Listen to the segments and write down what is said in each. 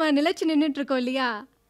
நிலைச்சு நின்னுட்டு இருக்கோம் இல்லையா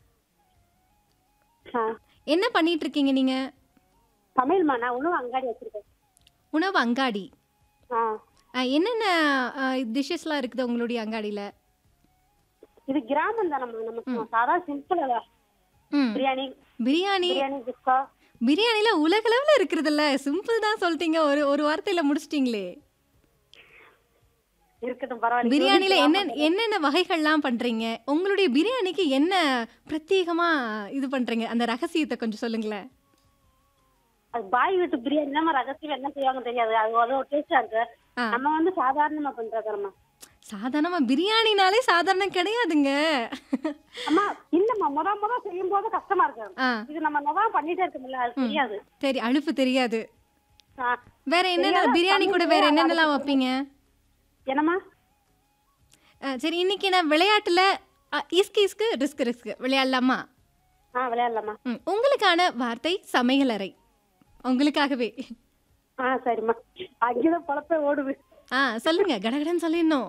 ஆ, என்ன பண்ணிட்டு இருக்கீங்க நீங்க சமையல்மா நான் உணவு அங்காடி வச்சிருக்கேன் உணவு அங்காடி ஆ ஆ, என்னென்ன டிஷ்ஷஸ்லாம் இருக்குது உங்களுடைய அங்காடியில இது கிராமம் தானம்மா நமக்கு சாதா சிம்பிள் ம் பிரியாணி பிரியாணி பிரியாணி குஸ்கா பிரியாணில உலகளவுல இருக்குதுல்ல சிம்பிள் தான் சொல்லிட்டீங்க ஒரு ஒரு வார்த்தையில முடிச்சிட்டீங்களே இருக்கட்டும் பரவாயில்ல பிரியாணில என்ன என்னென்ன வகைகள்லாம் பண்றீங்க உங்களுடைய பிரியாணிக்கு என்ன பிரத்யேகமா இது பண்றீங்க அந்த ரகசியத்தை கொஞ்சம் சொல்லுங்களேன் அது பாய் வீட்டு பிரியாணி தான் ரகசியம் என்ன செய்வாங்க தெரியாது அது அது ஒரு டேஸ்டா இருக்கு ஆ. நம்ம வந்து சாதாரணமா பண்றதுமா சாதாரணமா பிரியாணினாலே சாதாரணம் கிடையாதுங்க அம்மா இல்லம்மா முத முத செய்யும் போது கஷ்டமா இருக்கு ஆ இது நம்ம நொவா பண்ணிட்டே இருக்கோம்ல அது தெரியாது சரி அழுப்பு தெரியாது ஆ, வேற என்னென்ன தெரியாத பிரியாணி கூட வேற தமிழ்லயே என்னென்னலாம் வைப்பீங்க என்னம்மா ஆ, சரி இன்னைக்கு நான் விளையாட்டுல ஆ, இஸ்கு இஸ்கு ரிஸ்க் ரிஸ்க் விளையாடலாமா ஆ விளையாடலாமா ம், உங்களுக்கான வார்த்தை சமையலறை உங்களுக்காகவே ஆ சரிம்மா அங்கேதான் பொழப்பே ஓடுது ஆ சொல்லுங்க கடகடன்னு சொல்லிடணும்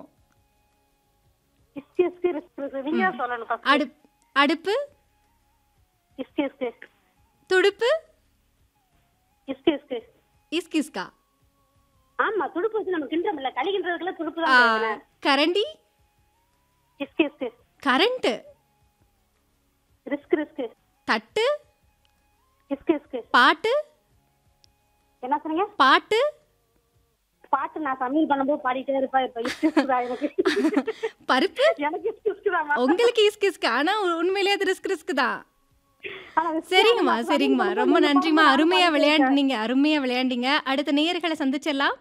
இஸ்கு இஸ்கு ரிஸ்க் இருக்கு. நீங்க தான் சொல்லணும் first. அடு அடுப்பு இஸ்கு இஸ்கு துடுப்பு இஸ்கு இஸ்கு இஸ்கு இஸ்கா ஆமா துடுப்பு வச்சு நம்ம கிண்டமில்ல களி கிண்டுறதுக்குள்ள துடுப்பு ஆ, தான் தேவை. கரண்டி இஸ்கு இஸ்கு கரண்ட் ரிஸ்க் ரிஸ்க் தட்டு இஸ்கு இஸ்கு பாட்டு என்ன சொன்னீங்க பாட்டு பாட்டு நான் சமையல் பண்ணும்போது பாடிட்டே இருப்பா இப்ப இஸ்கு இஸ்குதா எனக்கு பருப்பு எனக்கு இஸ்கு இஸ்குதாம்மா உங்களுக்கு இஸ்கு இஸ்கு ஆனா உ- உண்மையிலேயே அது ரிஸ்க் ரிஸ்க் தான் ஆனா இஸ்கு சரிங்கம்மா நான் சரிங்கம்மா சமையல் ரொம்ப பண்ணும்போது நன்றிம்மா நான் அருமையா பாடிட்டே விளையாண்டுனீங்க அருமையா விளையாண்டீங்க அடுத்த நேயர்களை சந்திச்சிடலாம்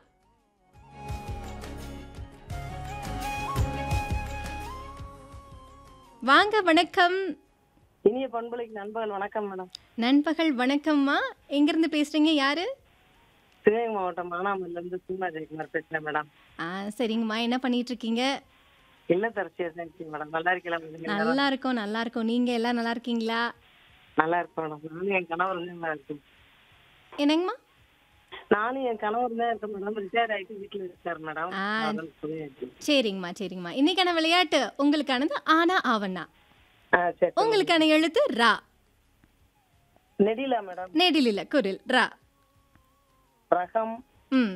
வாங்க வணக்கம் இனிய பண்புலைக்கு நண்பர்கள் வணக்கம் மேடம் நண்பகல் வணக்கம்மா எங்கிருந்து பேசுறீங்க யாரு சிவகங்கை மாவட்டம் மானாமல்ல இருந்து சீமா ஜெயக்குமார் பேசுறேன் மேடம் ஆ சரிங்கம்மா என்ன பண்ணிட்டு இருக்கீங்க இல்லத்தரசியர் இருக்கீங்க மேடம் நல்லா இருக்கலாம் நல்லா இருக்கோம் நல்லா இருக்கோம் நீங்க எல்லாம் நல்லா இருக்கீங்களா நல்லா இருக்கோம் மேடம் நானும் என் கணவர் தான் நல்லா இருக்கேன் என்னங்கம்மா நானும் என் கணவர் தான் இருக்கேன் மேடம் ரிட்டையர் ஆயிட்டு வீட்டுல இருக்காரு மேடம் ஆ. அதான் சொல்லியாச்சு. சரிங்கம்மா சரிங்கம்மா இன்னைக்கான விளையாட்டு உங்களுக்கானது ஆனா ஆவண்ணா ஆ சரி உங்களுக்கான எழுத்து ரா நெடிலா மேடம் நெடில் இல்ல குரில் ரா ரகம் ம்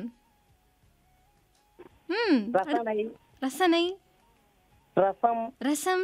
ம் ரசனை ரசனை ரசம் ரசம்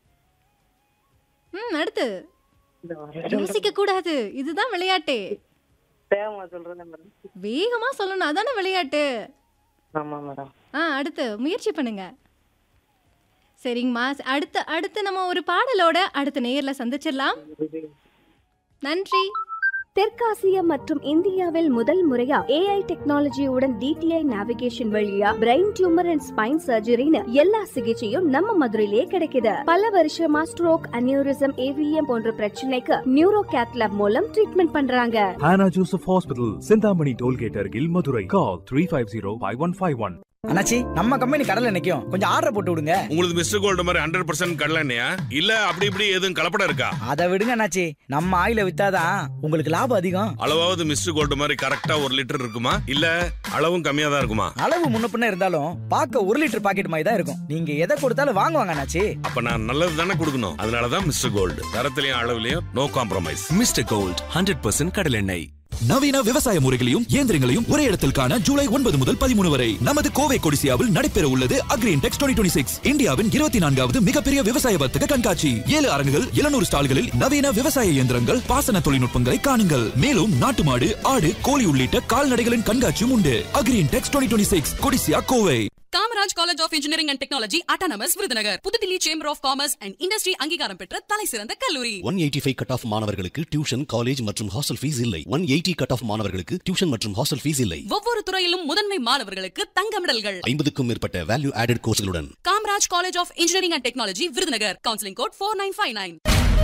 ம் அடுத்து இந்த வர- யோசிக்க கூடாது இதுதான் விளையாட்டு தேவமா சொல்றேன் மேடம் வேகமா சொல்லணும் அதானே விளையாட்டு ஆமா மேடம் ஆ அடுத்து முயற்சி பண்ணுங்க சரிங்கம்மா அடுத்து அடுத்து நம்ம ஒரு பாடலோட அடுத்த நேர்ல சந்திச்சிடலாம் நன்றி தெற்காசியா மற்றும் இந்தியாவில் முதல் முறையா ஏஐ டெக்னாலஜியுடன் டிடிஐ நேவிகேஷன் வழியா பிரெயின் டியூமர் அண்ட் ஸ்பைன் சர்ஜரின்னு எல்லா சிகிச்சையும் நம்ம மதுரையிலேயே கிடைக்குது பல வருஷமா ஸ்ட்ரோக் அனியூரிசம் ஏவிஎம் போன்ற பிரச்சனைக்கு நியூரோ கேத்லாப் மூலம் ட்ரீட்மெண்ட் பண்றாங்க Hannah Joseph Hospital, Sindhamani Tollgate Argil, Madurai. Call 350-5151. அண்ணாச்சி நம்ம கம்பெனி கடல்ல நிக்கும் கொஞ்சம் ஆர்டர் போட்டு விடுங்க உங்களுக்கு மிஸ்டர் கோல்டு மாதிரி ஹண்ட்ரட் பர்சன்ட் கடலண்ணையா இல்ல அப்படி இப்படி எதுவும் கலப்படம் இருக்கா அதை விடுங்க அண்ணாச்சி நம்ம ஆயில வித்தாதான் உங்களுக்கு லாபம் அதிகம் அளவாவது மிஸ்டர் கோல்டு மாதிரி கரெக்டா ஒரு லிட்டர் இருக்குமா இல்ல அளவும் கம்மியா தான் இருக்குமா அளவு முன்ன பின்ன இருந்தாலும் பார்க்க ஒரு லிட்டர் பாக்கெட் மாதிரி தான் இருக்கும் நீங்க எதை கொடுத்தாலும் வாங்குவாங்க அண்ணாச்சி அப்ப நான் நல்லது தானே கொடுக்கணும் அதனாலதான் மிஸ்டர் கோல்டு தரத்திலையும் அளவுலயும் no compromise mister gold hundred percent கடலெண்ணெய் நவீன விவசாய முறைகளையும் இயந்திரங்களையும் ஒரே இடத்தில் காண ஜூலை ஒன்பது முதல் பதிமூணு வரை நமது கோவை கொடிசியாவில் நடைபெற உள்ளது அக்ரீன் டெக்ஸ் டுவெண்ட்டி சிக்ஸ் இந்தியாவின் இருபத்தி நான்காவது மிகப்பெரிய விவசாய வர்த்தக கண்காட்சி ஏழு அரங்குகள் எழுநூறு ஸ்டால்களில் நவீன விவசாய இயந்திரங்கள் பாசன தொழில்நுட்பங்களை காணுங்கள் மேலும் நாட்டு மாடு ஆடு கோழி உள்ளிட்ட கால்நடைகளின் கண்காட்சியும் உண்டு Agri Intex twenty six CODISSIA Kovai Kamaraj college of engineering and technology autonomous Virudhunagar New Delhi chamber of commerce and industry அங்கீகாரம் பெற்ற தலை சிறந்த கல்லூரி one eighty five cut off மாணவர்களுக்கு டியூஷன் காலேஜ் மற்றும் ஹாஸ்டல் ஃபீஸ் இல்லை ஒன் எயிட்டி கட் ஆஃப் மாணவர்களுக்கு டியூஷன் மற்றும் ஹாஸ்டல் ஃபீஸ் இல்லை ஒவ்வொரு துறையிலும் முதன்மை மாணவர்களுக்கு தங்க மெடல்கள் ஐம்பதுக்கும் மேற்பட்ட வேல்யூ ஆடட் கோர்ஸ்களுடன் Kamaraj college of engineering and technology Virudhunagar counselling code four nine five nine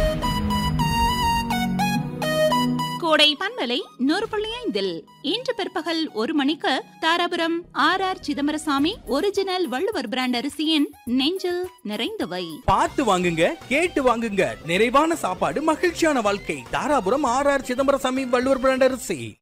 Kodai பண்பலை நூறு புள்ளி ஐந்தில் இன்று பிற்பகல் ஒரு மணிக்கு Dharapuram R R Chidambaraswamy original Valluvar brand அரிசியின் நெஞ்சில் நிறைந்தவை பார்த்து வாங்குங்க கேட்டு வாங்குங்க நிறைவான சாப்பாடு மகிழ்ச்சியான வாழ்க்கை Dharapuram R R Chidambaraswamy Valluvar brand அரிசி